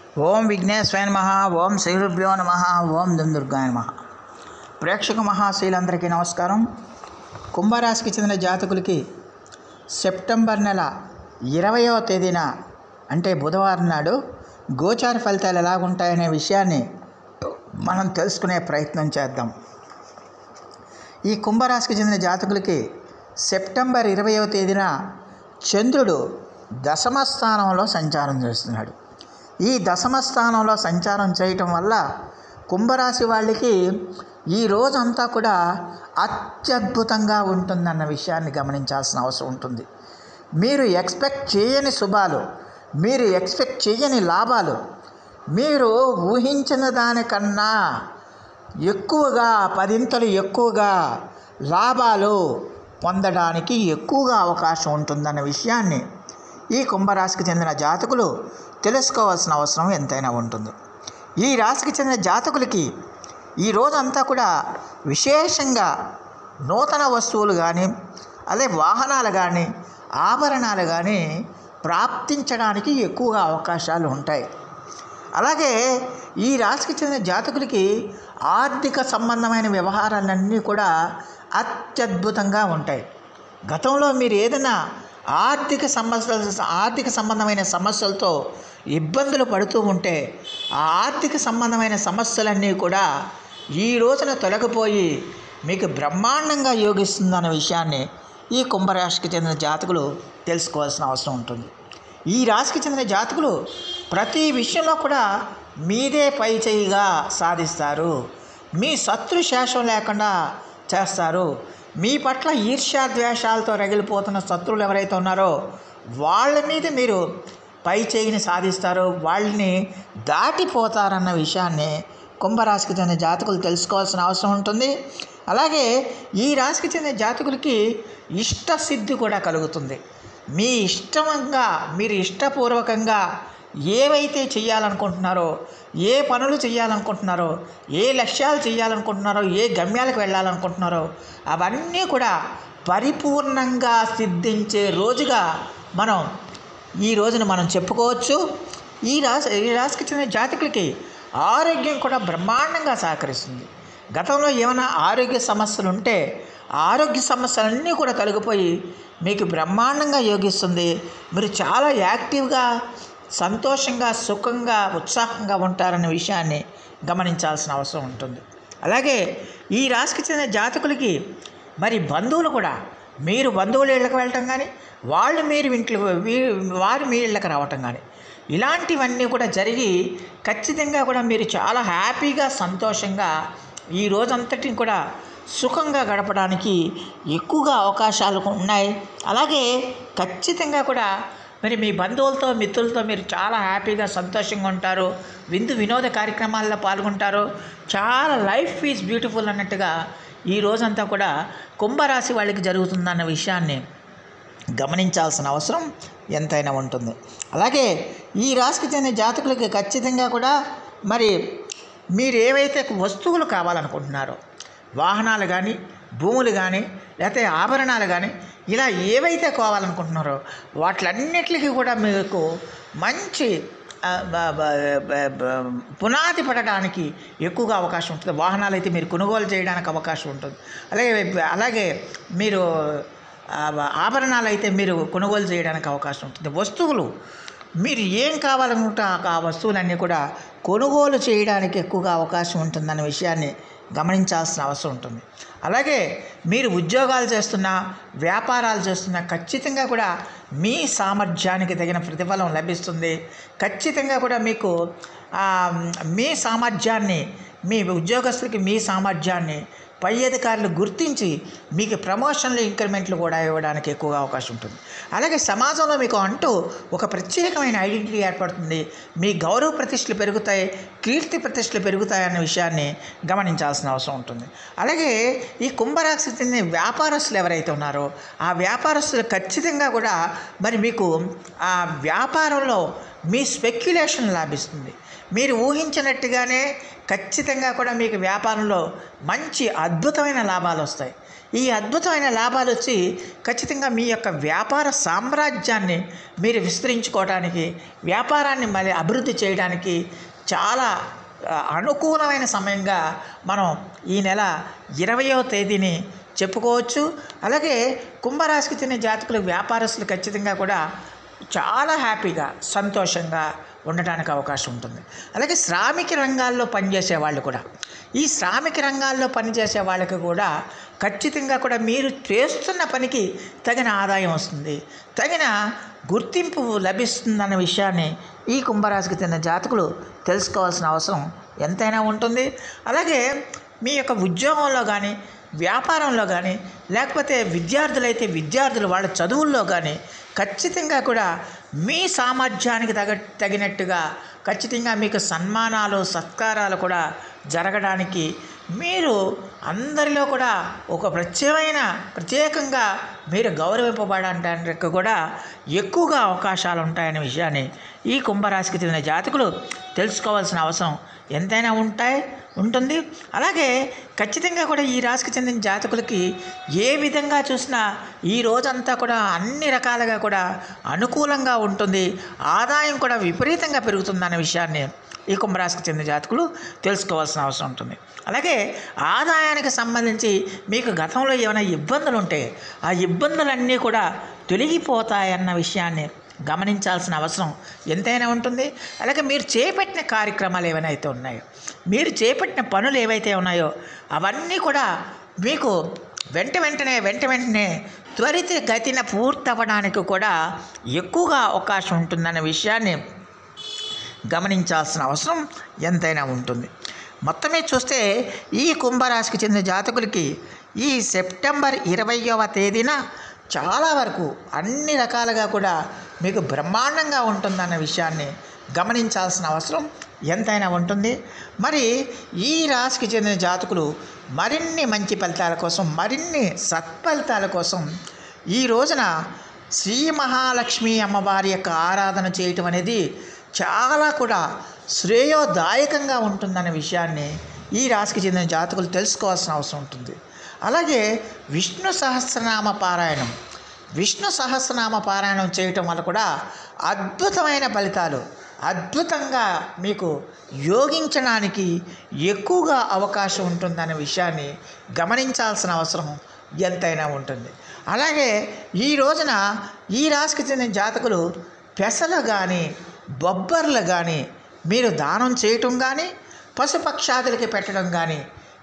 ఓం విఘ్నేశ్వర నమ ఓం శ్రీరుభ్యో నమ ఓం దుందుర్గాయ నమ ప్రేక్షక మహాశీలందరికీ నమస్కారం కుంభరాశికి చెందిన జాతకులకి సెప్టెంబర్ నెల ఇరవయవ తేదీన అంటే బుధవారం నాడు గోచార ఫలితాలు ఎలాగుంటాయనే విషయాన్ని మనం తెలుసుకునే ప్రయత్నం చేద్దాం ఈ కుంభరాశికి చెందిన జాతకులకి సెప్టెంబర్ ఇరవయవ తేదీన చంద్రుడు దశమ స్థానంలో సంచారం చేస్తున్నాడు ఈ దశమ స్థానంలో సంచారం చేయటం వల్ల కుంభరాశి వాళ్ళకి ఈ రోజంతా కూడా అత్యద్భుతంగా ఉంటుందన్న విషయాన్ని గమనించాల్సిన అవసరం ఉంటుంది మీరు ఎక్స్పెక్ట్ చేయని శుభాలు మీరు ఎక్స్పెక్ట్ చేయని లాభాలు మీరు ఊహించిన దానికన్నా ఎక్కువగా పదింతలు ఎక్కువగా లాభాలు పొందడానికి ఎక్కువగా అవకాశం ఉంటుందన్న విషయాన్ని ఈ కుంభరాశికి చెందిన జాతకులు తెలుసుకోవాల్సిన అవసరం ఎంతైనా ఉంటుంది ఈ రాశికి చెందిన జాతకులకి ఈ రోజంతా కూడా విశేషంగా నూతన వస్తువులు కానీ అదే వాహనాలు కానీ ఆభరణాలు కానీ ప్రాప్తించడానికి ఎక్కువగా అవకాశాలు ఉంటాయి అలాగే ఈ రాశికి చెందిన జాతకులకి ఆర్థిక సంబంధమైన వ్యవహారాలన్నీ కూడా అత్యద్భుతంగా ఉంటాయి గతంలో మీరు ఏదైనా ఆర్థిక సమస్యలు ఆర్థిక సంబంధమైన సమస్యలతో ఇబ్బందులు పడుతూ ఉంటే ఆ ఆర్థిక సంబంధమైన సమస్యలన్నీ కూడా ఈ రోజున తొలగిపోయి మీకు బ్రహ్మాండంగా యోగిస్తుందన్న విషయాన్ని ఈ కుంభరాశికి చెందిన జాతకులు తెలుసుకోవాల్సిన అవసరం ఉంటుంది ఈ రాశికి చెందిన జాతకులు ప్రతి విషయంలో కూడా మీదే పై చేయిగా సాధిస్తారు మీ శత్రు శేషం లేకుండా చేస్తారు మీ పట్ల ఈర్ష్యాద్వేషాలతో రగిలిపోతున్న శత్రువులు ఎవరైతే ఉన్నారో వాళ్ళ మీద మీరు పై చేయిని సాధిస్తారు వాళ్ళని దాటిపోతారన్న విషయాన్ని కుంభరాశికి చెందిన జాతకులు తెలుసుకోవాల్సిన అవసరం ఉంటుంది అలాగే ఈ రాశికి చెందిన జాతకులకి ఇష్టసిద్ధి కూడా కలుగుతుంది మీ ఇష్టంగా మీరు ఇష్టపూర్వకంగా ఏవైతే చేయాలనుకుంటున్నారో ఏ పనులు చేయాలనుకుంటున్నారో ఏ లక్ష్యాలు చేయాలనుకుంటున్నారో ఏ గమ్యాలకు వెళ్ళాలనుకుంటున్నారో అవన్నీ కూడా పరిపూర్ణంగా సిద్ధించే రోజుగా మనం ఈ రోజున మనం చెప్పుకోవచ్చు ఈ రాశి ఈ రాశికి చెందిన జాతకులకి ఆరోగ్యం కూడా బ్రహ్మాండంగా సహకరిస్తుంది గతంలో ఏమైనా ఆరోగ్య సమస్యలు ఉంటే ఆ ఆరోగ్య సమస్యలన్నీ కూడా తొలగిపోయి మీకు బ్రహ్మాండంగా యోగిస్తుంది మీరు చాలా యాక్టివ్గా సంతోషంగా సుఖంగా ఉత్సాహంగా ఉంటారనే విషయాన్ని గమనించాల్సిన అవసరం ఉంటుంది అలాగే ఈ రాశికి చెందిన జాతకులకి మరి బంధువులు కూడా మీరు బంధువుల ఇళ్ళకి వెళ్ళటం కానీ వాళ్ళు మీరు ఇంట్లో వీ- వారు మీ ఇళ్ళకి రావటం కానీ ఇలాంటివన్నీ కూడా జరిగి ఖచ్చితంగా కూడా మీరు చాలా హ్యాపీగా సంతోషంగా ఈ రోజంతటిని కూడా సుఖంగా గడపడానికి ఎక్కువగా అవకాశాలు ఉన్నాయి అలాగే ఖచ్చితంగా కూడా మరి మీ బంధువులతో మిత్రులతో మీరు చాలా హ్యాపీగా సంతోషంగా ఉంటారు విందు వినోద కార్యక్రమాల్లో పాల్గొంటారు చాలా లైఫ్ ఈజ్ బ్యూటిఫుల్ అన్నట్టుగా ఈ రోజంతా కూడా కుంభరాశి వాళ్ళకి జరుగుతుందన్న విషయాన్ని గమనించాల్సిన అవసరం ఎంతైనా ఉంటుంది అలాగే ఈ రాశికి చెందిన జాతకులకి ఖచ్చితంగా కూడా మరి మీరు ఏవైతే వస్తువులు కావాలనుకుంటున్నారో వాహనాలు కానీ భూములు కానీ లేకపోతే ఆభరణాలు కానీ ఇలా ఏవైతే కావాలనుకుంటున్నారో వాటిలన్నిటికీ కూడా మీకు మంచి ఆ, బ- బ- బ- బ- పునాది పడడానికి ఎక్కువగా అవకాశం ఉంటుంది వాహనాలు అయితే మీరు కొనుగోలు చేయడానికి అవకాశం ఉంటుంది అలాగే అలాగే మీరు ఆ, ఆభరణాలు అయితే మీరు కొనుగోలు చేయడానికి అవకాశం ఉంటుంది వస్తువులు మీరు ఏం కావాలనుకుంటే ఆ- ఆ వస్తువులన్నీ కూడా కొనుగోలు చేయడానికి ఎక్కువగా అవకాశం ఉంటుందన్న విషయాన్ని గమనించాల్సిన అవసరం ఉంటుంది అలాగే మీరు ఉద్యోగాలు చేస్తున్నా వ్యాపారాలు చేస్తున్నా ఖచ్చితంగా కూడా మీ సామర్థ్యానికి తగిన ప్రతిఫలం లభిస్తుంది ఖచ్చితంగా కూడా మీకు ఆ, మీ సామర్థ్యాన్ని మీ ఉద్యోగస్తులకి మీ సామర్థ్యాన్ని పై అధికారులు గుర్తించి మీకు ప్రమోషన్లు ఇంక్రిమెంట్లు కూడా ఇవ్వడానికి ఎక్కువగా అవకాశం ఉంటుంది అలాగే సమాజంలో మీకు అంటూ ఒక ప్రత్యేకమైన ఐడెంటిటీ ఏర్పడుతుంది మీ గౌరవ ప్రతిష్టలు పెరుగుతాయి కీర్తి ప్రతిష్టలు పెరుగుతాయి అన్న విషయాన్ని గమనించాల్సిన అవసరం ఉంటుంది అలాగే ఈ కుంభరాశి చెందిన వ్యాపారస్తులు ఎవరైతే ఉన్నారో ఆ వ్యాపారస్తులు ఖచ్చితంగా కూడా మరి మీకు ఆ వ్యాపారంలో మీ స్పెక్యులేషన్ లాభిస్తుంది మీరు ఊహించినట్టుగానే ఖచ్చితంగా కూడా మీకు వ్యాపారంలో మంచి అద్భుతమైన లాభాలు వస్తాయి ఈ అద్భుతమైన లాభాలు వచ్చి ఖచ్చితంగా మీ యొక్క వ్యాపార సామ్రాజ్యాన్ని మీరు విస్తరించుకోవడానికి వ్యాపారాన్ని మళ్ళీ అభివృద్ధి చేయడానికి చాలా ఆ, అనుకూలమైన సమయంగా మనం ఈ నెల ఇరవయో తేదీని చెప్పుకోవచ్చు అలాగే కుంభరాశికి చెందిన జాతకులు వ్యాపారస్తులు ఖచ్చితంగా కూడా చాలా హ్యాపీగా సంతోషంగా ఉండటానికి అవకాశం ఉంటుంది అలాగే శ్రామిక రంగాల్లో పనిచేసే వాళ్ళు కూడా ఈ శ్రామిక రంగాల్లో పనిచేసే వాళ్ళకి కూడా ఖచ్చితంగా కూడా మీరు చేస్తున్న పనికి తగిన ఆదాయం వస్తుంది తగిన గుర్తింపు లభిస్తుందన్న విషయాన్ని ఈ కుంభరాశికి చెందిన జాతకులు తెలుసుకోవాల్సిన అవసరం ఎంతైనా ఉంటుంది అలాగే మీ యొక్క ఉద్యోగంలో కానీ వ్యాపారంలో కానీ లేకపోతే విద్యార్థులైతే విద్యార్థులు వాళ్ళ చదువుల్లో కానీ ఖచ్చితంగా కూడా మీ సామర్థ్యానికి తగ తగినట్టుగా ఖచ్చితంగా మీకు సన్మానాలు సత్కారాలు కూడా జరగడానికి మీరు అందరిలో కూడా ఒక ప్రత్యేకమైన ప్రత్యేకంగా మీరు గౌరవింపబడడానికి కూడా ఎక్కువగా అవకాశాలు ఉంటాయనే విషయాన్ని ఈ కుంభరాశికి చెందిన జాతకులు తెలుసుకోవాల్సిన అవసరం ఎంతైనా ఉంటాయి ఉంటుంది అలాగే ఖచ్చితంగా కూడా ఈ రాశికి చెందిన జాతకులకి ఏ విధంగా చూసినా ఈ రోజంతా కూడా అన్ని రకాలుగా కూడా అనుకూలంగా ఉంటుంది ఆదాయం కూడా విపరీతంగా పెరుగుతుందన్న విషయాన్ని ఈ కుంభరాశికి చెందిన జాతకులు తెలుసుకోవాల్సిన అవసరం ఉంటుంది అలాగే ఆదాయానికి సంబంధించి మీకు గతంలో ఏమైనా ఇబ్బందులు ఉంటే ఆ ఇబ్బందులన్నీ కూడా తొలగిపోతాయన్న విషయాన్ని గమనించాల్సిన అవసరం ఎంతైనా ఉంటుంది అలాగే మీరు చేపట్టిన కార్యక్రమాలు ఏమైనా అయితే ఉన్నాయో మీరు చేపట్టిన పనులు ఏవైతే ఉన్నాయో అవన్నీ కూడా మీకు వెంట వెంటనే వెంట వెంటనే త్వరిత గతిన పూర్తవ్వడానికి కూడా ఎక్కువగా అవకాశం ఉంటుందన్న విషయాన్ని గమనించాల్సిన అవసరం ఎంతైనా ఉంటుంది మొత్తమే చూస్తే ఈ కుంభరాశికి చెందిన జాతకులకి ఈ సెప్టెంబర్ ఇరవయవ తేదీన చాలా వరకు అన్ని రకాలుగా కూడా మీకు బ్రహ్మాండంగా ఉంటుందన్న విషయాన్ని గమనించాల్సిన అవసరం ఎంతైనా ఉంటుంది మరి ఈ రాశికి చెందిన జాతకులు మరిన్ని మంచి ఫలితాల కోసం మరిన్ని సత్ఫలితాల కోసం ఈ రోజున శ్రీ మహాలక్ష్మి అమ్మవారి యొక్క ఆరాధన చేయటం అనేది చాలా కూడా శ్రేయోదాయకంగా ఉంటుందనే విషయాన్ని ఈ రాశికి చెందిన జాతకులు తెలుసుకోవాల్సిన అవసరం ఉంటుంది అలాగే విష్ణు సహస్రనామ పారాయణం విష్ణు సహస్రనామ పారాయణం చేయటం వల్ల కూడా అద్భుతమైన ఫలితాలు అద్భుతంగా మీకు యోగించడానికి ఎక్కువగా అవకాశం ఉంటుందనే విషయాన్ని గమనించాల్సిన అవసరం ఎంతైనా ఉంటుంది అలాగే ఈ రోజున ఈ రాశికి చెందిన జాతకులు పెసలు కానీ బొబ్బర్లు కానీ మీరు దానం చేయటం కానీ పశుపక్షాదులకి పెట్టడం కానీ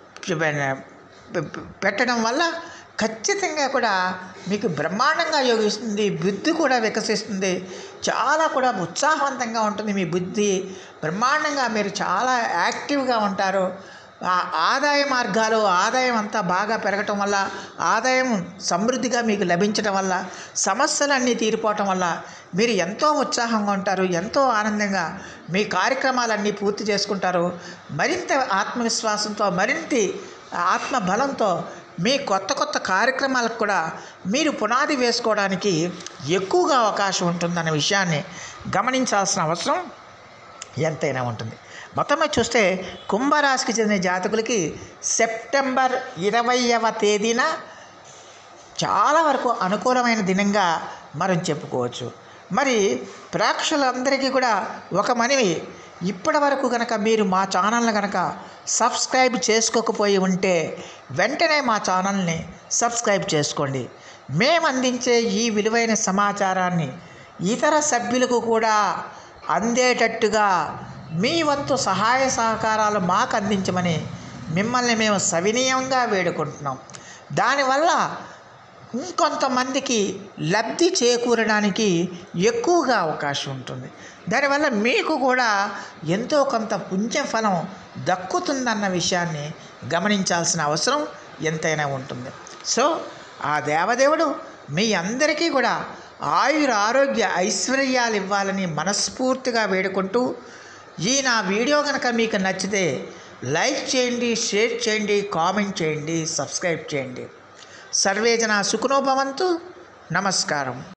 పెట్టడం వల్ల ఖచ్చితంగా కూడా మీకు బ్రహ్మాండంగా యోగిస్తుంది బుద్ధి కూడా వికసిస్తుంది చాలా కూడా ఉత్సాహవంతంగా ఉంటుంది మీ బుద్ధి బ్రహ్మాండంగా మీరు చాలా యాక్టివ్గా ఉంటారు ఆ ఆదాయ మార్గాలు ఆదాయం అంతా బాగా పెరగటం వల్ల ఆదాయం సమృద్ధిగా మీకు లభించడం వల్ల సమస్యలన్నీ తీరిపోవటం వల్ల మీరు ఎంతో ఉత్సాహంగా ఉంటారు ఎంతో ఆనందంగా మీ కార్యక్రమాలన్నీ పూర్తి చేసుకుంటారు మరింత ఆత్మవిశ్వాసంతో మరింత ఆత్మబలంతో మీ కొత్త కొత్త కార్యక్రమాలకు కూడా మీరు పునాది వేసుకోవడానికి ఎక్కువగా అవకాశం ఉంటుందన్న విషయాన్ని గమనించాల్సిన అవసరం ఎంతైనా ఉంటుంది మొత్తం మీద చూస్తే కుంభరాశికి చెందిన జాతకులకి సెప్టెంబర్ ఇరవైవ తేదీన చాలా వరకు అనుకూలమైన దినంగా మనం చెప్పుకోవచ్చు మరి ప్రేక్షకులందరికీ కూడా ఒక మనవి ఇప్పటి వరకు కనుక మీరు మా ఛానల్ని కనుక సబ్స్క్రైబ్ చేసుకోకపోయి ఉంటే వెంటనే మా ఛానల్ని సబ్స్క్రైబ్ చేసుకోండి మేము అందించే ఈ విలువైన సమాచారాన్ని ఇతర సభ్యులకు కూడా అందేటట్టుగా మీ వంతు సహాయ సహకారాలు మాకు అందించమని మిమ్మల్ని మేము సవినీయంగా వేడుకుంటున్నాం దానివల్ల ఇంకొంతమందికి లబ్ధి చేకూరడానికి ఎక్కువగా అవకాశం ఉంటుంది దానివల్ల మీకు కూడా ఎంతో కొంత పుణ్యఫలం దక్కుతుందన్న విషయాన్ని గమనించాల్సిన అవసరం ఎంతైనా ఉంటుంది సో ఆ దేవదేవుడు మీ అందరికీ కూడా ఆయుర ఆరోగ్య ఐశ్వర్యాలు ఇవ్వాలని మనస్ఫూర్తిగా వేడుకుంటూ ఈ నా వీడియో కనుక మీకు నచ్చితే లైక్ చేయండి షేర్ చేయండి కామెంట్ చేయండి సబ్స్క్రైబ్ చేయండి సర్వేజన సుఖనోభవంతు నమస్కారం